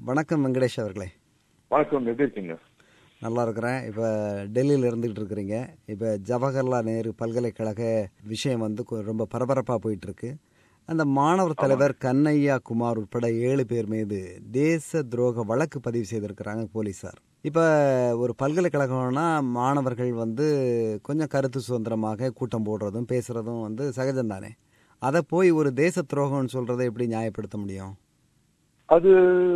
வணக்கம் வெங்கடேஷ் அவர்களே வணக்கம் எப்படி இருக்கீங்க நல்லா இருக்கிறேன் இப்போ டெல்லியில் இருந்துகிட்டு இருக்கிறீங்க இப்போ ஜவஹர்லால் நேரு பல்கலைக்கழக விஷயம் வந்து கொ- ரொம்ப பரபரப்பாக போயிட்டு இருக்கு அந்த மாணவர் தலைவர் கண்ணையா குமார் உட்பட ஏழு பேர் மீது தேச துரோக வழக்கு பதிவு செய்திருக்கிறாங்க போலீஸார் இப்போ ஒரு பல்கலைக்கழகம்னா மாணவர்கள் வந்து கொஞ்சம் கருத்து சுதந்திரமாக கூட்டம் போடுறதும் பேசுறதும் வந்து சகஜம்தானே அதை போய் ஒரு தேச துரோகம்னு சொல்றதை எப்படி நியாயப்படுத்த முடியும் அது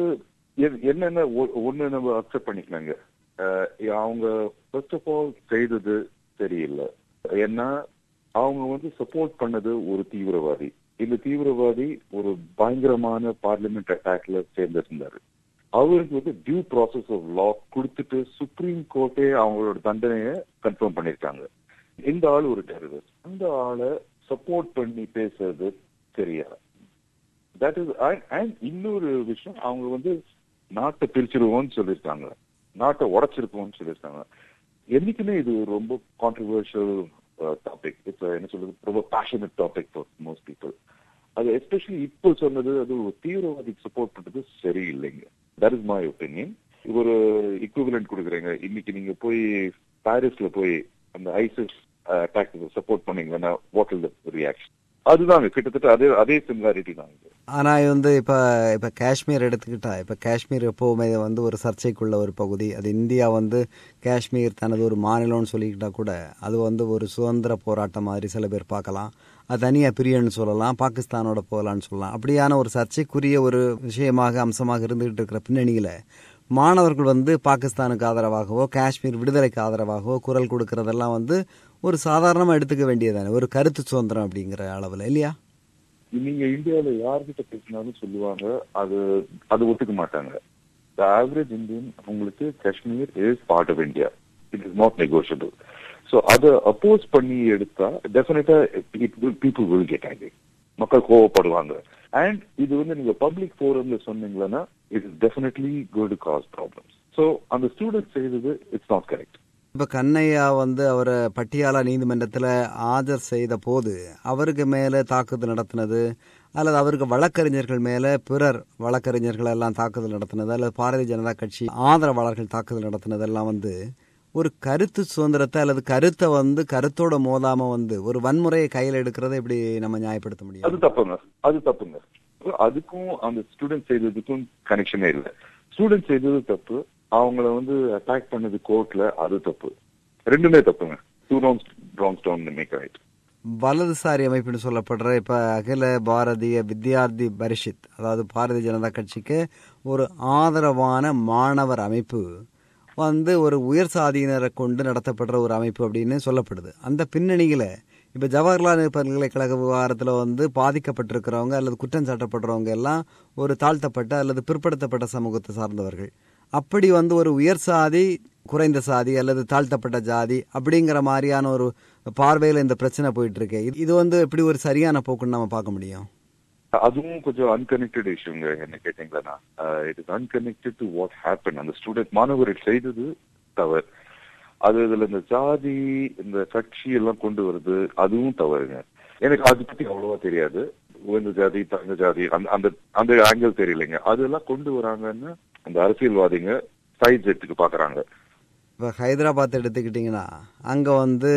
எ- என்னென்ன ஒ- ஒண்ணு நம்ம அக்செப்ட் பண்ணிக்கலாங்க அஹ் அவங்க ஃபர்ஸ்ட் ஆஃப் ஆல் செய்தது சரியில்லை ஏன்னா அவங்க வந்து சப்போர்ட் பண்ணது ஒரு தீவிரவாதி இந்த தீவிரவாதி ஒரு பயங்கரமான பார்லிமெண்ட் அட்டாக்ல சேர்ந்திருந்தாரு அவருக்கு வந்து டியூ ப்ராசஸ் ஆஃப் லா கொடுத்துட்டு சுப்ரீம் கோர்ட்டே அவங்களோட தண்டனையை கன்ஃபார்ம் பண்ணிருக்காங்க இந்த ஆள் ஒரு டெரரிஸ்ட் அந்த ஆளை சப்போர்ட் பண்ணி பேசுறது சரியா தட் இஸ் அண்ட் இன்னொரு விஷயம் அவங்க வந்து நாட்டை பிரிச்சிருவோம்னு சொல்லியிருக்காங்க நாட்டை உடைச்சிருக்கோம்னு சொல்லியிருக்காங்க என்னைக்குமே இது ஒரு ரொம்ப கான்ட்ரவர்ஷியல் டாபிக் இப்போ என்ன சொல்றது ரொம்ப passionate topic for most people அது எஸ்பெஷலி இப்போ சொன்னது அது ஒரு தீவிரவாதிக்கு சப்போர்ட் பண்றது சரியில்லைங்க தட் இஸ் மை ஒப்பீனியன் ஒரு இக்குவலண்ட் கொடுக்குறீங்க இன்னைக்கு நீங்க போய் பாரிஸ்ல போய் அந்த ஐசிஸ் அட்டாக் சப்போர்ட் பண்ணீங்கன்னா வாட் இல் த ரியாக்ஷன் அதுதாங்க கிட்டத்தட்ட அதே அதே சிமிலாரிட்டி தான் இது ஆனால் வந்து இப்போ இப்போ காஷ்மீர் எடுத்துக்கிட்டா இப்போ காஷ்மீர் எப்போவுமே வந்து ஒரு சர்ச்சைக்குள்ள ஒரு பகுதி அது இந்தியா வந்து காஷ்மீர் தனது ஒரு மாநிலம்னு சொல்லிக்கிட்டா கூட அது வந்து ஒரு சுதந்திர போராட்டம் மாதிரி சில பேர் பார்க்கலாம் அது தனியாக பிரியன்னு சொல்லலாம் பாகிஸ்தானோட போகலான்னு சொல்லலாம் அப்படியான ஒரு சர்ச்சைக்குரிய ஒரு விஷயமாக அம்சமாக இருந்துகிட்டு இருக்கிற பின்னணியில் மாணவர்கள் வந்து பாகிஸ்தானுக்கு ஆதரவாகவோ காஷ்மீர் விடுதலைக்கு ஆதரவாகவோ குரல் கொடுக்கறதெல்லாம் வந்து ஒரு சாதாரணமாக எடுத்துக்க வேண்டியதானே ஒரு கருத்து சுதந்திரம் அப்படிங்கிற அளவில் இல்லையா நீங்க இந்தியாவுல யார்கிட்ட பேசினாலும் சொல்லுவாங்க அது அது ஒத்துக்க மாட்டாங்க த ஆவரேஜ் இந்தியன் உங்களுக்கு Kashmir is part of India it is not negotiable so அதை அப்போஸ் பண்ணி எடுத்தா டெஃபினட்டா பீப்புள் வில் கெட் ஆங்கி மக்கள் கோவப்படுவாங்க அண்ட் இது வந்து நீங்க பப்ளிக் ஃபோரம்ல சொன்னீங்கன்னா it is definitely could cause problems so அந்த ஸ்டூடெண்ட் செய்தது இட்ஸ் நாட் கரெக்ட் இப்போ கண்ணையா வந்து அவரை பட்டியாலா நீதிமன்றத்தில் ஆஜர் செய்த போது அவருக்கு மேலே தாக்குதல் நடத்தினது அல்லது அவருக்கு வழக்கறிஞர்கள் மேலே பிறர் வழக்கறிஞர்கள் எல்லாம் தாக்குதல் நடத்தினது அல்லது பாரதிய ஜனதா கட்சி ஆதரவாளர்கள் தாக்குதல் நடத்தினதெல்லாம் வந்து ஒரு கருத்து சுதந்திரத்தை அல்லது கருத்தை வந்து கருத்தோட மோதாம வந்து ஒரு வன்முறையை கையில் எடுக்கிறத எப்படி நம்ம நியாயப்படுத்த முடியும் அது தப்புங்க அது தப்புங்க அதுக்கும் அந்த ஸ்டூடெண்ட் செய்ததுக்கும் கனெக்ஷனே இல்லை ஸ்டூடெண்ட் செய்தது தப்பு அவங்கள வந்து அட்டாக் பண்ணது கோர்ட்ல அது தப்பு ரெண்டுமே தப்புங்க two wrongs wrongs don't make right வலதுசாரி அமைப்புன்னு சொல்லப்படுற இப்ப அகில பாரதிய வித்யார்த்தி பரிஷத் அதாவது பாரதிய ஜனதா கட்சிக்கு ஒரு ஆதரவான மாணவர் அமைப்பு வந்து ஒரு உயர் சாதியினரை கொண்டு நடத்தப்படுற ஒரு அமைப்பு அப்படின்னு சொல்லப்படுது அந்த பின்னணியில இப்ப ஜவஹர்லால் நேரு பல்கலைக்கழக விவகாரத்துல வந்து பாதிக்கப்பட்டிருக்கிறவங்க அல்லது குற்றம் சாட்டப்படுறவங்க எல்லாம் ஒரு தாழ்த்தப்பட்ட அல்லது பிற்படுத்தப்பட்ட சமூகத்தை சார்ந்தவர்கள் அப்படி வந்து ஒரு உயர் சாதி குறைந்த சாதி அல்லது தாழ்த்தப்பட்ட ஜாதி அப்படிங்கிற மாதிரியான ஒரு பார்வையில இந்த பிரச்சனை போயிட்டு இருக்கு இது- இது வந்து எப்படி ஒரு சரியான போக்குன்னு நம்ம பார்க்க முடியும் அதுவும் கொஞ்சம் அன்கனெக்டட் இஷ்யூங்க என்ன கேட்டீங்களா it is unconnected to what happen அந்த ஸ்டூடெண்ட் மாணவர்கள் செய்தது தவறு அது இதுல இந்த ஜாதி இந்த கட்சி எல்லாம் கொண்டு வருது அதுவும் தவறுங்க எனக்கு அதை பத்தி அவ்வளவா தெரியாது உயர்ந்த ஜாதி தங்க ஜாதி அந்த அந்த அந்த ஆங்கிள் தெரியலைங்க அதெல்லாம் கொண்டு வராங்கன்னு அந்த அரசியல்வாதிங்க சைட்ஸ் எடுத்துக்கு பாக்குறாங்க இப்போ ஹைதராபாத் எடுத்துக்கிட்டிங்கன்னா அங்கே வந்து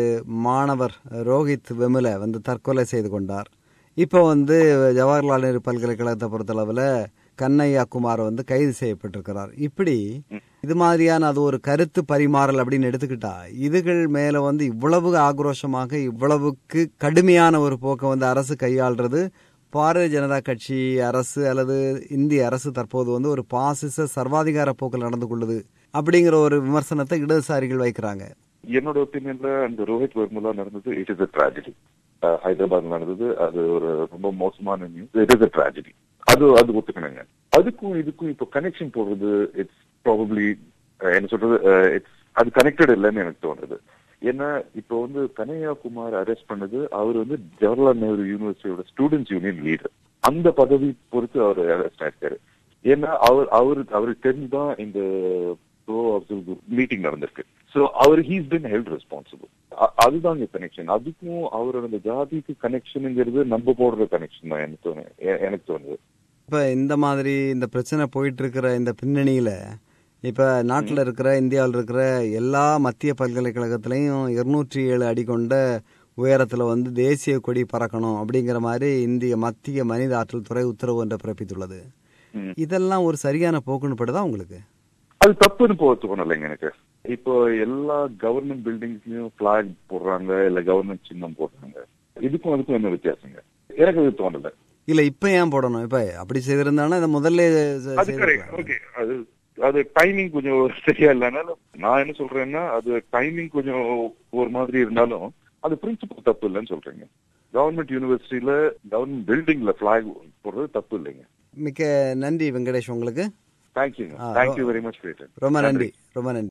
மாணவர் ரோஹித் வெமுல வந்து தற்கொலை செய்து கொண்டார் இப்போ வந்து ஜவஹர்லால் நேரு பல்கலைக்கழகத்தை பொறுத்தளவில் கண்ணையா குமார் வந்து கைது செய்யப்பட்டிருக்கிறார் இப்படி இது மாதிரியான அது ஒரு கருத்து பரிமாறல் அப்படின்னு எடுத்துக்கிட்டா இதுகள் மேல வந்து இவ்வளவு ஆக்ரோஷமாக இவ்வளவுக்கு கடுமையான ஒரு போக்கை வந்து அரசு கையாள்றது பாரதிய ஜனதா கட்சி அரசு அல்லது இந்திய அரசு தற்போது வந்து ஒரு பாசிச சர்வாதிகார போக்கில் நடந்து கொள்ளுது அப்படிங்கிற ஒரு விமர்சனத்தை இடதுசாரிகள் வைக்கிறாங்க என்னோட ஒப்பீனியன்ல அந்த ரோஹித் வர்முலா நடந்தது it is a tragedy Hyderabad நடந்தது அது ஒரு ரொம்ப மோசமான news it is a tragedy அது அது ஒத்துக்கணுங்க அதுக்கும் இதுக்கும் இப்போ கனெக்ஷன் போடுறது இட்ஸ் ப்ராபப்ளி என்ன சொல்றது இட்ஸ் அது கனெக்டட் இல்லைன்னு எனக்கு தோணுது ஏன்னா இப்போ வந்து கனையாகுமார் அரெஸ்ட் பண்ணது அவர் வந்து ஜவஹர்லால் நேரு யூனிவர்சிட்டியோட ஸ்டூடெண்ட்ஸ் யூனியன் லீடர் அந்த பதவி பொறுத்து அவர் அரெஸ்ட் ஆயிருக்காரு ஏன்னா அவர் அவரு அவருக்கு தெரிஞ்சுதான் இந்த ப்ரோ அப்சர்வ் மீட்டிங் நடந்திருக்கு சோ அவர் ஹீஸ் பின் ஹெல்ட் ரெஸ்பான்சிபிள் அதுதான் இங்க கனெக்ஷன் அதுக்கும் அவரோட அந்த ஜாதிக்கு கனெக்ஷனுங்கிறது நம்ம போடுற கனெக்ஷன் தான் எனக்கு தோணு எ- எனக்கு தோணுது இப்ப இந்த மாதிரி இந்த பிரச்சனை போயிட்டு இருக்கிற இந்த பின்னணியில இப்ப நாட்டில் இருக்கிற இந்தியாவில் இருக்கிற எல்லா மத்திய பல்கலைக்கழகத்திலையும் இருநூற்றி ஏழு அடி கொண்ட உயரத்துல வந்து தேசிய கொடி பறக்கணும் அப்படிங்கிற மாதிரி இந்திய மத்திய மனித ஆற்றல் துறை உத்தரவு ஒன்றை பிறப்பித்துள்ளது ம். இதெல்லாம் ஒரு சரியான போக்குன்னு படுதா உங்களுக்கு அது தப்புன்னு போக தோணலைங்க எனக்கு இப்போ எல்லா கவர்மெண்ட் பில்டிங்ஸ்லயும் பிளாக் போடுறாங்க இல்ல கவர்மெண்ட் சின்னம் போடுறாங்க இதுக்கும் அதுக்கும் என்ன வித்தியாசங்க எனக்கு அது தோணல இல்ல இப்ப ஏன் போடணும் இப்ப அப்படி செய்திருந்தானா இதை முதல்ல செ- அது கரெக்ட் செய்திருக்கலாம். ஓகே அது அது டைமிங் கொஞ்சம் சரியா இல்லைனாலும் நான் என்ன சொல்றேன்னா அது டைமிங் கொஞ்சம் ஒரு மாதிரி இருந்தாலும் அது பிரின்சிபல் தப்பு இல்லைன்னு சொல்றேங்க கவர்மெண்ட் யூனிவர்சிட்டியில கவர்மெண்ட் பில்டிங்ல பிளாக் போடுறது தப்பு இல்லைங்க மிக்க நன்றி வெங்கடேஷ் உங்களுக்கு தேங்க்யூங்க ஆ, தேங்க்யூ வெரி மச் ரொம்ப நன்றி ரொம்ப நன்றி